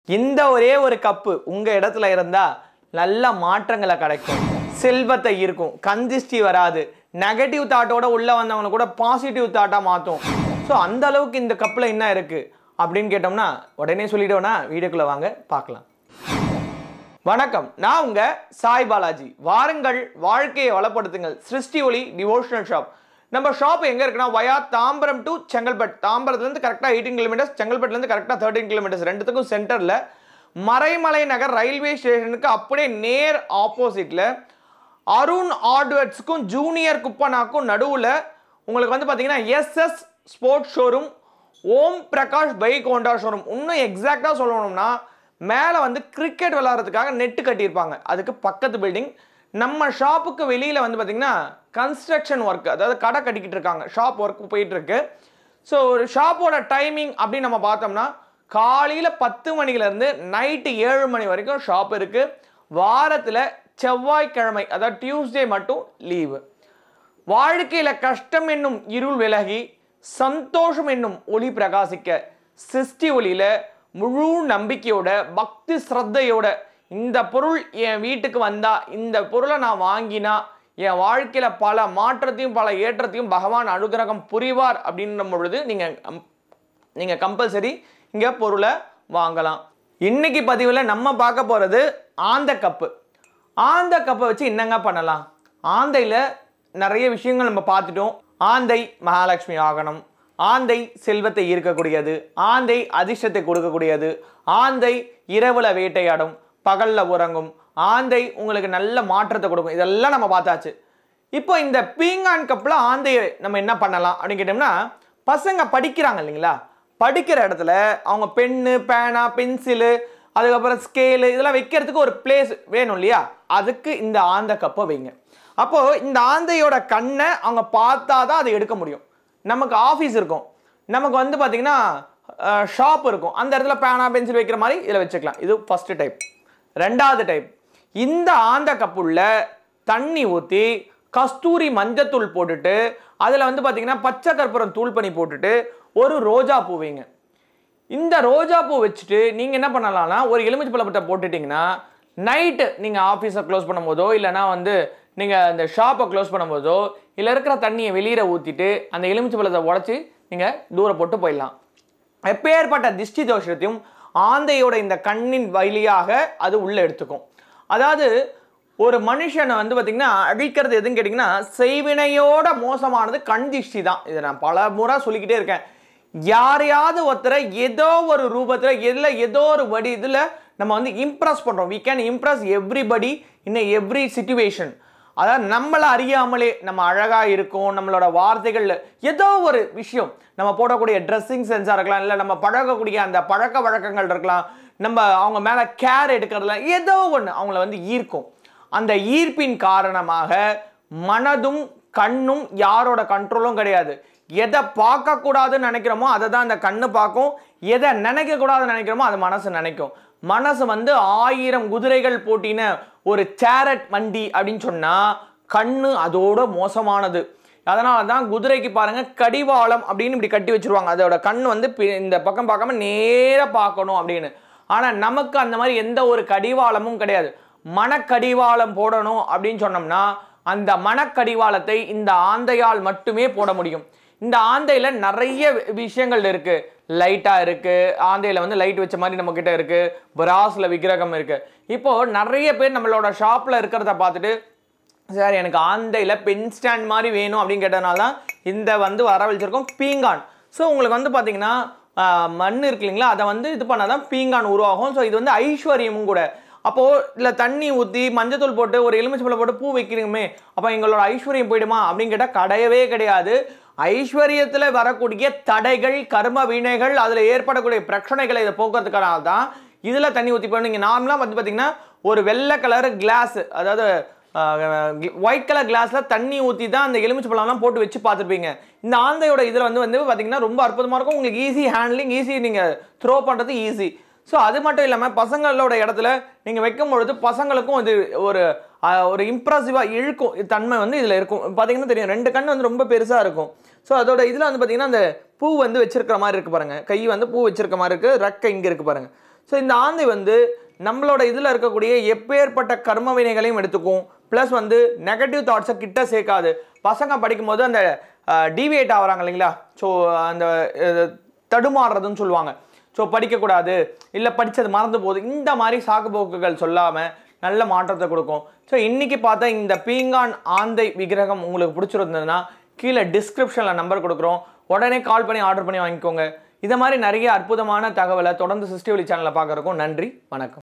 இந்த ஒரே ஒரு கப்பு உங்க இடத்துல இருந்தா நல்ல மாற்றங்களை கிடைக்கும் செல்வத்தை இருக்கும் கந்திஷ்டி வராது நெகட்டிவ் தாட்டோட உள்ள வந்தவங்களை கூட பாசிட்டிவ் தாட்டா மாற்றும் ஸோ அந்த அளவுக்கு இந்த கப்பில் என்ன இருக்கு அப்படின்னு கேட்டோம்னா உடனே சொல்லிட்டோம்னா வீடியோக்குள்ள வாங்க பார்க்கலாம் வணக்கம் நான் உங்க சாய் பாலாஜி வாருங்கள் வாழ்க்கையை வளப்படுத்துங்கள் சிருஷ்டி ஒளி டிவோஷனல் ஷாப் நம்ம ஷாப் எங்க இருக்குன்னா வயா தாம்பரம் டு செங்கல்பட் தாம்பரத்துலேருந்து கரெக்டாக எயிட்டீன் கிலோமீட்டர்ஸ் செங்கல்பட்டுலேருந்து கரெக்டாக தேர்ட்டீன் கிலோமீட்டர்ஸ் ரெண்டுத்துக்கும் சென்டரில் மறைமலை நகர் ரயில்வே ஸ்டேஷனுக்கு அப்படியே நேர் ஆப்போசிட்டில் அருண் ஆர்ட்வேர்ட்ஸுக்கும் ஜூனியர் குப்பனாக்கும் நடுவில் உங்களுக்கு வந்து பார்த்தீங்கன்னா SS sports showroom Om Prakash bike Honda showroom இன்னும் எக்ஸாக்டாக சொல்லணும்னா மேலே வந்து கிரிக்கெட் விளாட்றதுக்காக நெட்டு கட்டியிருப்பாங்க அதுக்கு பக்கத்து பில்டிங் நம்ம ஷாப்புக்கு வெளியில் வந்து பார்த்தீங்கன்னா கன்ஸ்ட்ரக்ஷன் ஒர்க் அதாவது கடை கட்டிக்கிட்டு இருக்காங்க ஷாப் ஒர்க் போயிட்டு இருக்கு ஸோ ஒரு ஷாப்போட டைமிங் அப்படின்னு நம்ம பார்த்தோம்னா காலையில் பத்து மணிலேருந்து நைட்டு ஏழு மணி வரைக்கும் ஷாப் இருக்குது வாரத்தில் செவ்வாய்க்கிழமை அதாவது டியூஸ்டே மட்டும் லீவு வாழ்க்கையில் கஷ்டம் என்னும் இருள் விலகி சந்தோஷம் என்னும் ஒளி பிரகாசிக்க சிருஷ்டி ஒளியில முழு நம்பிக்கையோட பக்தி ஸ்ரத்தையோட இந்த பொருள் என் வீட்டுக்கு வந்தா இந்த பொருளை நான் வாங்கினா என் வாழ்க்கையில பல மாற்றத்தையும் பல ஏற்றத்தையும் பகவான் அனுகிரகம் புரிவார் அப்படின்ற பொழுது நீங்க கம்- நீங்க கம்பல்சரி இங்க பொருளை வாங்கலாம் இன்னைக்கு பதிவில் நம்ம பார்க்க போறது ஆந்த கப்பு ஆந்த கப்பை வச்சு என்னங்க பண்ணலாம் ஆந்தையில் நிறைய விஷயங்கள் நம்ம பார்த்துட்டோம் ஆந்தை மகாலட்சுமி ஆகணும் ஆந்தை செல்வத்தை ஈர்க்கக்கூடியது ஆந்தை அதிர்ஷ்டத்தை கொடுக்கக்கூடியது ஆந்தை இரவுல வேட்டையாடும் பகல்ல உறங்கும் ஆந்தை உங்களுக்கு நல்ல மாற்றத்தை கொடுக்கும் இதெல்லாம் நம்ம பார்த்தாச்சு இப்போ இந்த பீங்கான் கப்பில் ஆந்தையை நம்ம என்ன பண்ணலாம் அப்படின்னு கேட்டோம்னா பசங்க படிக்கிறாங்க இல்லைங்களா படிக்கிற இடத்துல அவங்க பென்னு பேனா பென்சிலு அதுக்கப்புறம் ஸ்கேலு இதெல்லாம் வைக்கிறதுக்கு ஒரு பிளேஸ் வேணும் இல்லையா அதுக்கு இந்த ஆந்த கப்பை வைங்க அப்போ இந்த ஆந்தையோட கண்ணை அவங்க பார்த்தா தான் அதை எடுக்க முடியும் நமக்கு ஆஃபீஸ் இருக்கும் நமக்கு வந்து பார்த்தீங்கன்னா ஷாப் இருக்கும் அந்த இடத்துல பேனா பென்சில் வைக்கிற மாதிரி இதில் வச்சுக்கலாம் இது ஃபர்ஸ்ட் டைப் ரெண்டாவது டைப் இந்த ஆந்த கப்புள்ள தண்ணி ஊற்றி கஸ்தூரி மஞ்சத்தூள் போட்டுட்டு அதில் வந்து பார்த்தீங்கன்னா பச்சை கற்பூரம் தூள் பண்ணி போட்டுட்டு ஒரு ரோஜா பூ வைங்க இந்த ரோஜா பூ வச்சுட்டு நீங்கள் என்ன பண்ணலாம்னா ஒரு எலுமிச்சை பழப்பட்டை போட்டுட்டிங்கன்னா நைட்டு நீங்கள் ஆஃபீஸை க்ளோஸ் பண்ணும்போதோ இல்லைனா வந்து நீங்கள் அந்த ஷாப்பை க்ளோஸ் பண்ணும்போதோ இல்லை இருக்கிற தண்ணியை வெளியில் ஊற்றிட்டு அந்த எலுமிச்சை பழத்தை உடச்சி நீங்கள் தூர போட்டு போயிடலாம் எப்பேற்பட்ட திஷ்டி தோஷத்தையும் ஆந்தையோட இந்த கண்ணின் வழியாக அது உள்ள எடுத்துக்கும் அதாவது ஒரு மனுஷனை வந்து பார்த்தீங்கன்னா அழிக்கிறது எதுன்னு கேட்டிங்கன்னா செய்வினையோட மோசமானது கண் திஷ்டி தான் இதை நான் பல முறை சொல்லிக்கிட்டே இருக்கேன் யாரையாவது ஒருத்தரை ஏதோ ஒரு ரூபத்தில் எதில் ஏதோ ஒரு வடி இதில் நம்ம வந்து இம்ப்ரெஸ் பண்ணுறோம் we can impress everybody in every situation அதாவது நம்மளை அறியாமலே நம்ம அழகாக இருக்கும் நம்மளோட வார்த்தைகள் ஏதோ ஒரு விஷயம் நம்ம போடக்கூடிய ட்ரெஸ்ஸிங் சென்ஸாக இருக்கலாம் இல்லை நம்ம பழகக்கூடிய அந்த பழக்க வழக்கங்கள் இருக்கலாம் நம்ம அவங்க மேலே கேர் எடுக்கிறதுல ஏதோ ஒன்று அவங்கள வந்து ஈர்க்கும் அந்த ஈர்ப்பின் காரணமாக மனதும் கண்ணும் யாரோட கண்ட்ரோலும் கிடையாது எதை பார்க்கக்கூடாதுன்னு நினைக்கிறோமோ அதை தான் அந்த கண்ணு பார்க்கும் எதை நினைக்கக்கூடாதுன்னு நினைக்கிறோமோ அது மனசு நினைக்கும் மனசு வந்து ஆயிரம் குதிரைகள் போட்டின ஒரு சேரட் வண்டி அப்படின்னு சொன்னால் கண்ணு அதோட மோசமானது அதனால தான் குதிரைக்கு பாருங்க கடிவாளம் அப்படின்னு இப்படி கட்டி வச்சிருவாங்க அதோட கண் வந்து பி- இந்த பக்கம் பார்க்காம நேரா பார்க்கணும் அப்படின்னு ஆனால் நமக்கு அந்த மாதிரி எந்த ஒரு கடிவாளமும் கிடையாது மனக்கடிவாளம் போடணும் அப்படின்னு சொன்னோம்னா அந்த மனக்கடிவாளத்தை இந்த ஆந்தையால் மட்டுமே போட முடியும் இந்த ஆந்தையில நிறைய வி- விஷயங்கள் இருக்கு லைட்டா இருக்கு ஆந்தையில வந்து லைட் வச்ச மாதிரி நம்ம கிட்ட இருக்கு பிராஸ்ல விக்கிரகம் இருக்கு இப்போ நிறைய பேர் நம்மளோட ஷாப்ல இருக்கிறத பார்த்துட்டு சார் எனக்கு ஆந்தையில் பென் ஸ்டாண்ட் மாதிரி வேணும் அப்படின்னு கேட்டதுனால தான் இந்த வந்து வர வச்சிருக்கோம் பீங்கான் ஸோ உங்களுக்கு வந்து பார்த்தீங்கன்னா ஆஹ், மண் இருக்கு இல்லைங்களா அதை வந்து இது பண்ணால் தான் பீங்கான் உருவாகும் ஸோ இது வந்து ஐஸ்வர்யமும் கூட அப்போது இல்லை தண்ணி ஊற்றி மஞ்சத்தூள் போட்டு ஒரு எலுமிச்சம்பழம் போட்டு பூ வைக்கிறீங்கமே அப்போ எங்களோட ஐஸ்வர்யம் போயிடுமா அப்படின்னு கேட்டால் கிடையவே கிடையாது ஐஸ்வர்யத்தில் வரக்கூடிய தடைகள் கர்ம வினைகள் அதில் ஏற்படக்கூடிய பிரச்சனைகளை இதை போக்குறதுக்கான தான் இதில் தண்ணி ஊற்றி போய் நீங்கள் நார்மலாக வந்து பார்த்தீங்கன்னா ஒரு வெள்ளை கலர் கிளாஸ் அதாவது ஒயிட் கலர் கிளாஸில் தண்ணி ஊற்றி தான் அந்த எலுமிச்சை பழம்லாம் போட்டு வச்சு பார்த்துருப்பீங்க இந்த ஆந்தையோட இதில் வந்து வந்து பார்த்தீங்கன்னா ரொம்ப அற்புதமாக இருக்கும் உங்களுக்கு ஈஸி ஹேண்ட்லிங் ஈஸி நீங்கள் த்ரோ பண்ணுறது ஈஸி ஸோ அது மட்டும் இல்லாமல் பசங்களோட இடத்துல நீங்கள் வைக்கும் பொழுது பசங்களுக்கும் இது ஒரு அஹ், ஒரு இம்ப்ரெசிவாக இழுக்கும் தன்மை வந்து இதில் இருக்கும் பார்த்தீங்கன்னா தெரியும் ரெண்டு கண் வந்து ரொம்ப பெருசாக இருக்கும் ஸோ அதோட இதில் வந்து பார்த்தீங்கன்னா அந்த பூ வந்து வச்சிருக்கிற மாதிரி இருக்கு பாருங்க கை வந்து பூ வச்சிருக்க மாதிரி இருக்கு ரெக்கை இங்கே இருக்கு பாருங்க ஸோ இந்த ஆந்தை வந்து நம்மளோட இதில் இருக்கக்கூடிய எப்பேற்பட்ட கர்ம வினைகளையும் எடுத்துக்கும் ப்ளஸ் வந்து நெகட்டிவ் தாட்ஸை கிட்ட சேர்க்காது பசங்க படிக்கும்போது அந்த டிவியேட் ஆகுறாங்க இல்லைங்களா ஸோ அந்த அஹ், தடுமாறுறதுன்னு சொல்லுவாங்க ஸோ படிக்கக்கூடாது இல்லை படித்தது மறந்து போகுது இந்த மாதிரி சாக்குப்போக்குகள் சொல்லாமல் நல்ல மாற்றத்தை கொடுக்கும் ஸோ இன்னைக்கு பார்த்தா இந்த பீங்கான் ஆந்தை விக்கிரகம் உங்களுக்கு பிடிச்சிருந்ததுன்னா கீழே டிஸ்கிரிப்ஷனில் நம்பர் கொடுக்குறோம் உடனே கால் பண்ணி ஆர்டர் பண்ணி வாங்கிக்கோங்க இதை மாதிரி நிறைய அற்புதமான தகவலை தொடர்ந்து சிஸ்டி ஒலி சேனலில் பார்க்குறக்கும் நன்றி வணக்கம்